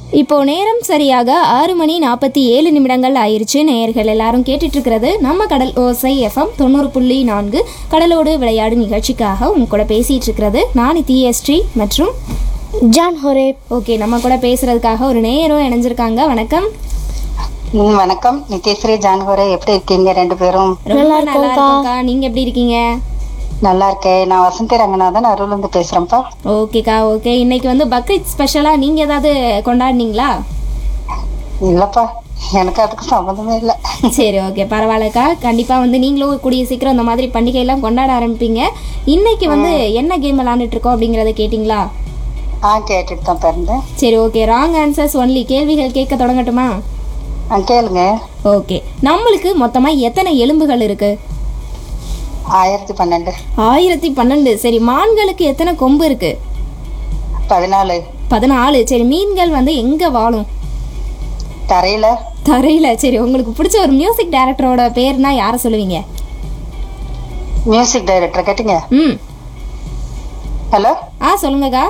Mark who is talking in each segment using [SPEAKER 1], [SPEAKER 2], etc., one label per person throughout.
[SPEAKER 1] இப்போ நேரம் சரியாக ஆறு மணி நாற்பத்தி ஏழு நிமிடங்கள் ஆயிருச்சு நேயர்கள் எல்லாரும் கேட்டுட்டு இருக்கிறது நம்ம கடல் ஓசை எஃப்எம் தொண்ணூறு புள்ளி நான்கு கடலோடு விளையாடு நிகழ்ச்சிக்காக உங்க கூட பேசிட்டு இருக்கிறது நான் டிஎஸ்டி மற்றும்
[SPEAKER 2] ஜான் ஹொரே
[SPEAKER 1] ஓகே நம்ம கூட பேசுறதுக்காக ஒரு நேயரும் இணைஞ்சிருக்காங்க வணக்கம்
[SPEAKER 3] ம், வணக்கம் நித்யஸ்ரீ ஜான்கோரே எப்படி இருக்கீங்க ரெண்டு பேரும்
[SPEAKER 1] ரொம்ப நல்லா இருக்கோம்க்கா நீங்க எப்படி இருக்கீங்க
[SPEAKER 3] நல்லா இருக்கேன் நான் வசந்தி ரங்கநாதன் அருள்ல இருந்து பேசுறேன்ப்பா
[SPEAKER 1] ஓகேக்கா ஓகே இன்னைக்கு வந்து பக்ரீத் ஸ்பெஷலா நீங்க ஏதாவது கொண்டாடினீங்களா
[SPEAKER 3] இல்லப்பா எனக்கு அதுக்கு சம்மந்தமே இல்லை
[SPEAKER 1] சரி ஓகே பரவாயில்லக்கா கண்டிப்பா வந்து நீங்களும் கூடிய சீக்கிரம் இந்த மாதிரி பண்டிகை எல்லாம் கொண்டாட ஆரம்பிப்பீங்க இன்னைக்கு வந்து என்ன கேம் விளாண்டுட்டு இருக்கோம் அப்படிங்கறத கேட்டிங்களா
[SPEAKER 3] ஆ கேட்டுட்டு தான் பிறந்தேன்
[SPEAKER 1] சரி ஓகே ராங் ஆன்சர்ஸ் ஒன்லி கேள்விகள் கேட்க தொடங்கட்டுமா
[SPEAKER 3] ஆ கேளுங்க
[SPEAKER 1] ஓகே நம்மளுக்கு மொத்தமா எத்தனை எலும்புகள் இருக்கு
[SPEAKER 3] ஆயிரத்தி பன்னெண்டு
[SPEAKER 1] ஆயிரத்தி பன்னெண்டு சரி மான்களுக்கு எத்தனை கொம்பு இருக்கு
[SPEAKER 3] பதினாலு
[SPEAKER 1] பதினாலு சரி மீன்கள் வந்து எங்க வாழும்
[SPEAKER 3] தரையில
[SPEAKER 1] தரையில சரி உங்களுக்கு பிடிச்ச ஒரு மியூசிக் டைரக்டரோட பேர்னா யாரை சொல்லுவீங்க
[SPEAKER 3] மியூசிக் டைரக்டர் கேட்டீங்க
[SPEAKER 1] ம்
[SPEAKER 3] ஹலோ
[SPEAKER 1] ஆ சொல்லுங்கக்கா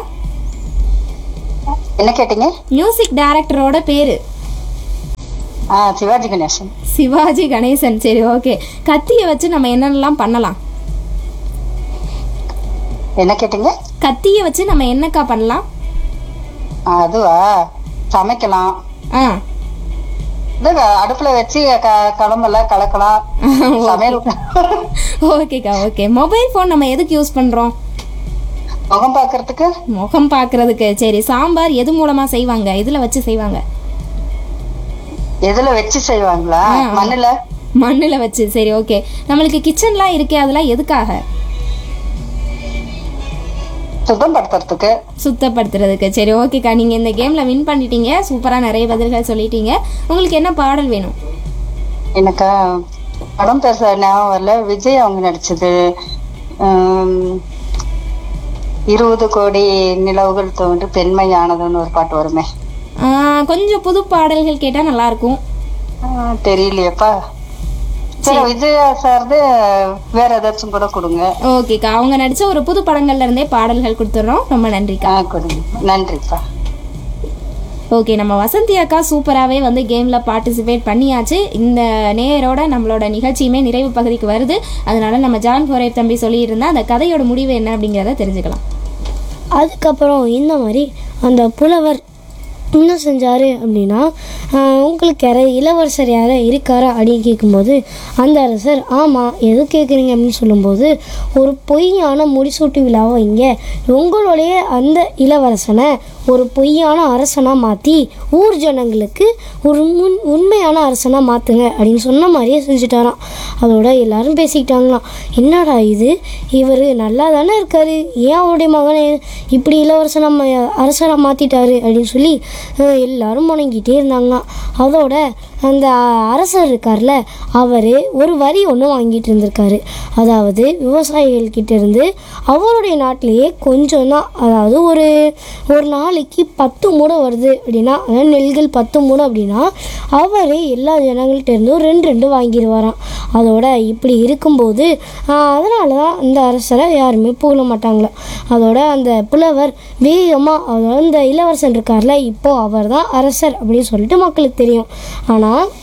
[SPEAKER 3] என்ன கேட்டீங்க
[SPEAKER 1] மியூசிக் டைரக்டரோட பேரு
[SPEAKER 3] ஆ சிவாஜி கணேசன்
[SPEAKER 1] சிவாஜி கணேசன் சரி ஓகே கத்தியை வச்சு நம்ம என்னென்னலாம் பண்ணலாம்
[SPEAKER 3] என்ன கேட்டீங்க
[SPEAKER 1] கத்தியை வச்சு நம்ம என்னக்கா பண்ணலாம்
[SPEAKER 3] ஆ, அதுவா சமைக்கலாம்
[SPEAKER 1] ஆ
[SPEAKER 3] இது அடுப்புல வச்சு க- குழம்பெல்லாம் கலக்கலாம் சமையல்
[SPEAKER 1] ஓகேக்கா ஓகே மொபைல் ஃபோன் நம்ம எதுக்கு யூஸ் பண்ணுறோம்
[SPEAKER 3] முகம் பார்க்கறதுக்கு
[SPEAKER 1] முகம் பார்க்கறதுக்கு சரி சாம்பார் எது மூலமா செய்வாங்க இதில் வச்சு செய்வாங்க
[SPEAKER 3] எதுல வச்சு செய்வாங்களா
[SPEAKER 1] ஆ.
[SPEAKER 3] மண்ணுல
[SPEAKER 1] மண்ணில் வச்சு சரி ஓகே நம்மளுக்கு கிச்சன்லாம் இருக்கே அதெல்லாம் எதுக்காக
[SPEAKER 3] சுத்தப்படுத்துறதுக்கு
[SPEAKER 1] சுத்தப்படுத்துறதுக்கு சரி ஓகேக்கா நீங்கள் இந்த கேமில் வின் பண்ணிட்டீங்க சூப்பராக நிறைய பதில்கள் சொல்லிட்டீங்க உங்களுக்கு என்ன பாடல் வேணும்
[SPEAKER 3] எனக்கு படம் பேச ஞாபகம் வரல விஜய் அவங்க நடிச்சது உம், இருபது கோடி நிலவுகள் தோன்று பெண்மையானதுன்னு ஒரு பாட்டு வருமே
[SPEAKER 1] ஆ, கொஞ்சம் புது பாடல்கள் கேட்டால் நல்லாயிருக்கும்
[SPEAKER 3] ஆ, தெரியலையேப்பா சரி விஜய் சார்து வேற ஏதாச்சும் கூட கொடுங்க
[SPEAKER 1] ஓகேக்கா அவங்க நடித்த ஒரு புது படங்கள்ல இருந்தே பாடல்கள் கொடுத்துட்றோம் ரொம்ப நன்றிக்கா
[SPEAKER 3] ஆ கொடுங்க நன்றிப்பா
[SPEAKER 1] ஓகே நம்ம வசந்தி அக்கா சூப்பராகவே வந்து கேமில் பார்ட்டிசிபேட் பண்ணியாச்சு இந்த நேரோட நம்மளோட நிகழ்ச்சியுமே நிறைவு பகுதிக்கு வருது அதனால நம்ம ஜான் ஃபோரேப் தம்பி சொல்லியிருந்தா அந்த கதையோட முடிவு என்ன அப்படிங்கிறத தெரிஞ்சுக்கலாம்
[SPEAKER 2] அதுக்கப்புறம் இந்த மாதிரி அந்த புலவர் என்ன செஞ்சார் அப்படின்னா ஆஹ், உங்களுக்கு யார இளவரசர் யாரா இருக்காரா அப்படின்னு கேட்கும்போது அந்த அரசர் ஆமாம் எது கேட்குறீங்க அப்படின்னு சொல்லும்போது ஒரு பொய்யான முடிசூட்டு விழாவை இங்கே உங்களுடைய அந்த இளவரசனை ஒரு பொய்யான அரசனாக மாற்றி ஊர் ஜனங்களுக்கு ஒரு முன் உண்மையான அரசனாக மாற்றுங்க அப்படின்னு சொன்ன மாதிரியே செஞ்சுட்டாராம் அதோட எல்லாரும் பேசிக்கிட்டாங்களாம் என்னடா இது இவர் நல்லா தானே இருக்காரு ஏன் அவருடைய மகனை இப்படி இளவரசனாக அரசராக மாற்றிட்டாரு அப்படின்னு சொல்லி அஹ், எல்லாரும் முணங்கிட்டே இருந்தாங்களாம் அதோட அந்த அரசர் இருக்கார்ல அவர் ஒரு வரி ஒன்று வாங்கிட்டு இருந்திருக்காரு அதாவது விவசாயிகள் கிட்ட இருந்து அவருடைய நாட்டிலேயே கொஞ்சம் தான் அதாவது ஒரு ஒரு நாளைக்கு பத்து மூடை வருது அப்படின்னா அதாவது நெல்கள் பத்து மூடை அப்படின்னா அவரே எல்லா ஜனங்கள்ட்ட இருந்தும் ரெண்டு ரெண்டு வாங்கிடுவாராம் அதோட இப்படி இருக்கும்போது அதனால தான் இந்த அரசரை யாருமே புகழ மாட்டாங்களாம் அதோட அந்த புலவர் வேகமாக அதோட இந்த இளவரசன் இருக்கார்ல இப்போ அவர் தான் அரசர் அப்படின்னு சொல்லிட்டு மக்களுக்கு தெரியும் ஆனால்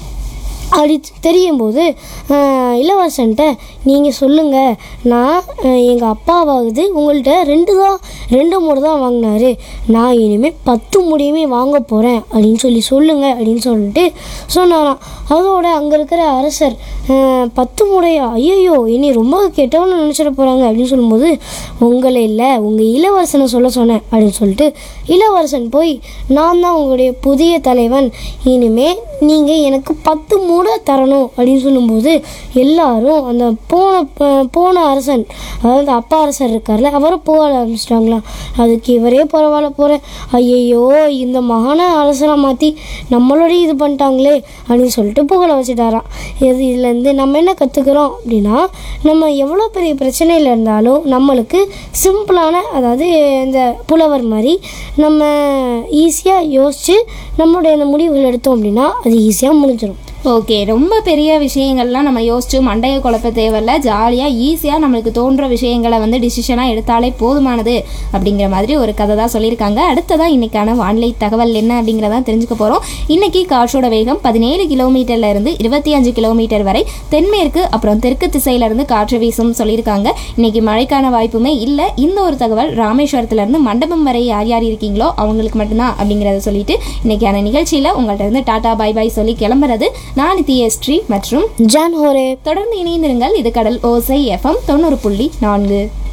[SPEAKER 2] அப்படி தெரியும் போது இளவரசன்ட்ட நீங்கள் சொல்லுங்கள் நான் எங்கள் அப்பாவாகுது உங்கள்கிட்ட ரெண்டு தான் ரெண்டு மூணு தான் வாங்கினாரு நான் இனிமேல் பத்து முடியுமே வாங்க போகிறேன் அப்படின்னு சொல்லி சொல்லுங்கள் அப்படின்னு சொல்லிட்டு சொன்னாராம் அதோட அங்கே இருக்கிற அரசர் அஹ், பத்து முறையா ஐயோ இனி ரொம்ப கெட்டவன்னு நினச்சிட போகிறாங்க அப்படின்னு சொல்லும்போது உங்களை இல்லை உங்கள் இளவரசனை சொல்ல சொன்னேன் அப்படின்னு சொல்லிட்டு இளவரசன் போய் நான் தான் உங்களுடைய புதிய தலைவன் இனிமே நீங்கள் எனக்கு பத்து மூடை தரணும் அப்படின்னு சொல்லும்போது எல்லாரும் அந்த போன ப- போன அரசன் அதாவது அப்பா அரசர் இருக்கார்ல அவரை புகழ ஆரம்பிச்சிட்டாங்களாம் அதுக்கு இவரே பரவாயில்ல போகிறேன் ஐயையோ இந்த மகான அரசரை மாற்றி நம்மளோடய இது பண்ணிட்டாங்களே அப்படின்னு சொல்லிட்டு புகழ வச்சுட்டாராம் இது இதுலேருந்து நம்ம என்ன கற்றுக்குறோம் அப்படின்னா நம்ம எவ்வளோ பெரிய பிரச்சனையில் இருந்தாலும் நம்மளுக்கு சிம்பிளான அதாவது இந்த புலவர் மாதிரி நம்ம ஈஸியாக யோசித்து நம்மளுடைய அந்த முடிவுகள் எடுத்தோம் அப்படின்னா அது ஈஸியாக முடிஞ்சிடும்
[SPEAKER 1] ஓகே ரொம்ப பெரிய விஷயங்கள்லாம் நம்ம யோசிச்சு மண்டையை குழப்ப தேவையில்ல ஜாலியாக ஈஸியாக நம்மளுக்கு தோன்ற விஷயங்களை வந்து டிசிஷனாக எடுத்தாலே போதுமானது அப்படிங்கிற மாதிரி ஒரு கதை தான் சொல்லியிருக்காங்க அடுத்ததான் இன்னைக்கான வானிலை தகவல் என்ன அப்படிங்கிறத தெரிஞ்சுக்க போகிறோம் இன்னைக்கு காற்றோட வேகம் பதினேழு கிலோமீட்டர்ல இருந்து இருபத்தி அஞ்சு கிலோமீட்டர் வரை தென்மேற்கு அப்புறம் தெற்கு திசையில இருந்து காற்று வீசும் சொல்லியிருக்காங்க இன்னைக்கு மழைக்கான வாய்ப்புமே இல்லை இந்த ஒரு தகவல் ராமேஸ்வரத்துல இருந்து மண்டபம் வரை யார் யார் இருக்கீங்களோ அவங்களுக்கு மட்டும்தான் அப்படிங்கிறத சொல்லிட்டு இன்னைக்கான நிகழ்ச்சியில் உங்கள்கிட்ட இருந்து டாடா பாய் பாய் சொல்லி கிளம்புறது நான் நித்யஸ்ரீ மற்றும்
[SPEAKER 2] ஜான் ஹோரே
[SPEAKER 1] தொடர்ந்து இணைந்திருங்கள் இது கடல் ஓசை எஃப்எம் தொண்ணூறு புள்ளி நான்கு